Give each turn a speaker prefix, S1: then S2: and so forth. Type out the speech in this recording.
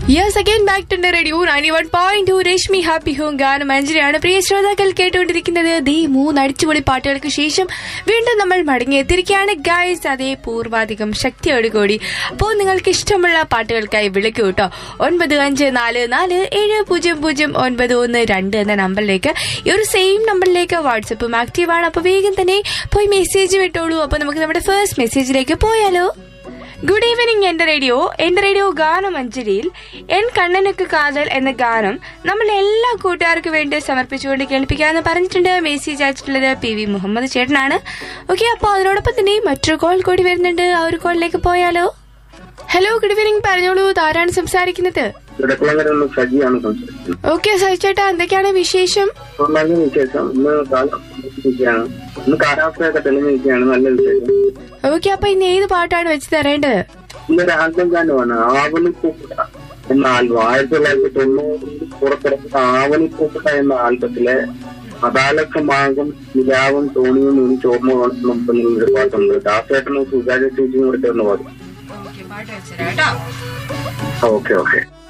S1: yes again back to radio ninety one point two Reshmi happy home ഗാനം മഞ്ജരിയാണ് പ്രിയ ശ്രോതാക്കൾ കേട്ടുകൊണ്ടിരിക്കുന്നത് ദേ മൂന്ന് അടിച്ചുപൊളി പാട്ടുകൾക്ക് ശേഷം വീണ്ടും നമ്മൾ മടങ്ങിയെത്തിരിക്കുകയാണ് ഗൈസ് അതേ പൂർവാധികം ശക്തിയോടുകൂടി അപ്പോൾ നിങ്ങൾക്ക് ഇഷ്ടമുള്ള പാട്ടുകൾക്കായി വിളിക്കൂ കേട്ടോ ഒൻപത് അഞ്ച് നാല് നാല് ഏഴ് പൂജ്യം പൂജ്യം ഒൻപത് ഒന്ന് രണ്ട് എന്ന നമ്പറിലേക്ക് ഈ ഒരു സെയിം നമ്പറിലേക്ക് വാട്സപ്പും ആക്റ്റീവാണ് അപ്പോൾ വേഗം തന്നെ പോയി മെസ്സേജ് വിട്ടോളൂ അപ്പോൾ നമുക്ക് നമ്മുടെ ഫസ്റ്റ് മെസ്സേജിലേക്ക് പോയാലോ ഗുഡ് ഈവനിങ് എന്റെ റേഡിയോ എന്റെ റേഡിയോ ഗാനമഞ്ജരിയിൽ എൻ കണ്ണനൊക്കെ കാതൽ എന്ന ഗാനം നമ്മൾ എല്ലാ കൂട്ടുകാർക്കും വേണ്ടി സമർപ്പിച്ചുകൊണ്ട് കേൾപ്പിക്കാന്ന് പറഞ്ഞിട്ടുണ്ട് മെസ്സേജ് അയച്ചിട്ടുള്ളത് പി വി മുഹമ്മദ് ചേട്ടനാണ് ഓക്കെ അപ്പോൾ അതിനോടൊപ്പം തന്നെ മറ്റൊരു കോൾ കൂടി വരുന്നുണ്ട് ആ ഒരു കോളിലേക്ക് പോയാലോ ഹലോ ഗുഡ് ഈവനിങ് പറഞ്ഞോളൂ ആരാണ് സംസാരിക്കുന്നത്
S2: ഇടക്കുളങ്ങര നിന്ന് സജിയാണ് സംസാരിക്കുന്നത്
S1: ഓക്കെ സഹിച്ചേട്ടാ എന്തൊക്കെയാണ് വിശേഷം
S2: അപ്പോൾ നല്ല വിശേഷം ഇന്ന് കാലം നിൽക്കുകയാണ് ഇന്ന് കാലാവസ്ഥയൊക്കെ തെളിഞ്ഞ് നിൽക്കുകയാണ് നല്ല വിശേഷം
S1: ഓക്കെ അപ്പൊ ഇന്ന് ഏത് പാട്ടാണ് വെച്ച് തരേണ്ടത്
S2: ഇന്നൊരു ആൽബം ഗാനമാണ് ആവണിപ്പൂക്കുട്ട എന്ന ആൽബം ആയിരത്തി തൊള്ളായിരത്തി തൊണ്ണൂറിൽ പുറത്തിറങ്ങിയ ആവണിപ്പൂക്കുട്ട എന്ന ആൽബത്തിലെ അദാലക്കമാകും നിലാവും തോണിയും എനിക്ക് ഓർമ്മ നമുക്ക് ഒരു പാട്ടുണ്ട് ദാസേട്ടനും സുജാത ചേച്ചിയും കൂടെ ചേർന്ന് പാടും ഓക്കെ ഓക്കെ